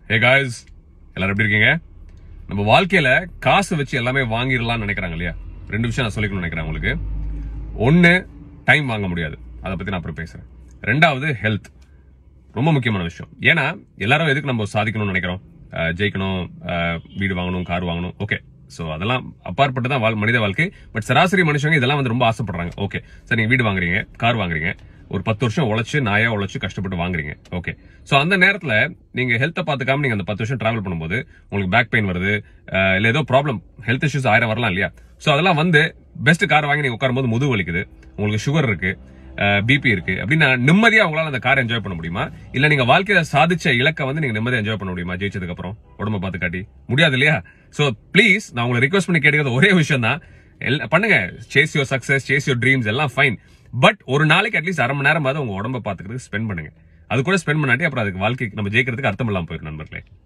hey guys எல்லாரும் எப்படி இருக்கீங்க நம்ம வாழ்க்கையில காசு வச்சு எல்லாமே வாங்கிடலாம்னு நினைக்கிறாங்க இல்லையா ரெண்டு விஷயம் நான் சொல்லிக்கணும்னு நினைக்கிறேன் உங்களுக்கு ஒன்னு டைம் வாங்க முடியாது அதை பத்தி நான் அப்புறம் பேசுறேன் ரெண்டாவது ஹெல்த் ரொம்ப முக்கியமான விஷயம் ஏன்னா எல்லாரும் எதுக்கு நம்ம சாதிக்கணும்னு நினைக்கிறோம் அஹ் ஜெயிக்கணும் அஹ் வீடு வாங்கணும் கார் வாங்கணும் ஓகே சோ அதெல்லாம் அப்பாற்பட்டு தான் வாழ்- மனித வாழ்க்கை பட் சராசரி மனுஷங்க இதெல்லாம் வந்து ரொம்ப ஆசைப்படுறாங்க ஓகே சரி நீங்க வீடு வாங்குறீங்க கார் வாங்குறீங்க ஒரு பத்து வருஷம் உழைச்சு நாயா உழைச்சு கஷ்டப்பட்டு வாங்குறீங்க ஓகே சோ அந்த நேரத்துல நீங்க ஹெல்த்தை பாத்துக்காம நீங்க அந்த பத்து வருஷம் டிராவல் பண்ணும்போது உங்களுக்கு பேக் பெயின் வருது அஹ் இல்ல ஏதோ ப்ராப்ளம் ஹெல்த் இஷ்யூஸ் ஆயிரம் வரலாம் இல்லையா சோ அதெல்லாம் வந்து பெஸ்ட் கார் வாங்கி நீங்க உட்காரும்போது முதுகு வலிக்குது உங்களுக்கு சுகர் இருக்கு பிபி இருக்கு அப்படின்னா நிம்மதியா உங்களால அந்த கார் என்ஜாய் பண்ண முடியுமா இல்ல நீங்க வாழ்க்கையில சாதிச்ச இலக்க வந்து நீங்க நிம்மதியா என்ஜாய் பண்ண முடியுமா ஜெயிச்சதுக்கு அப்புறம் உடம்ப பார்த்து காட்டி முடியாது இல்லையா சோ ப்ளீஸ் நான் உங்களை ரிக்வஸ்ட் பண்ணி கேட்கறது ஒரே விஷயம் தான் பண்ணுங்க chase your success chase your dreams எல்லாம் ஃபைன் பட் ஒரு நாளைக்கு அட்லீஸ்ட் அரை மணி நேரமாவது உங்க உடம்ப பாத்துக்கிறதுக்கு ஸ்பெண்ட் பண்ணுங்க அது கூட ஸ்பெண்ட் பண்ணாட்டி அப்புறம் அதுக்கு வாழ்க்கை நம்ம ஜெயிக்கிறதுக்கு அர்த்தம் இல்லாம போயிடும் நண்பர்களே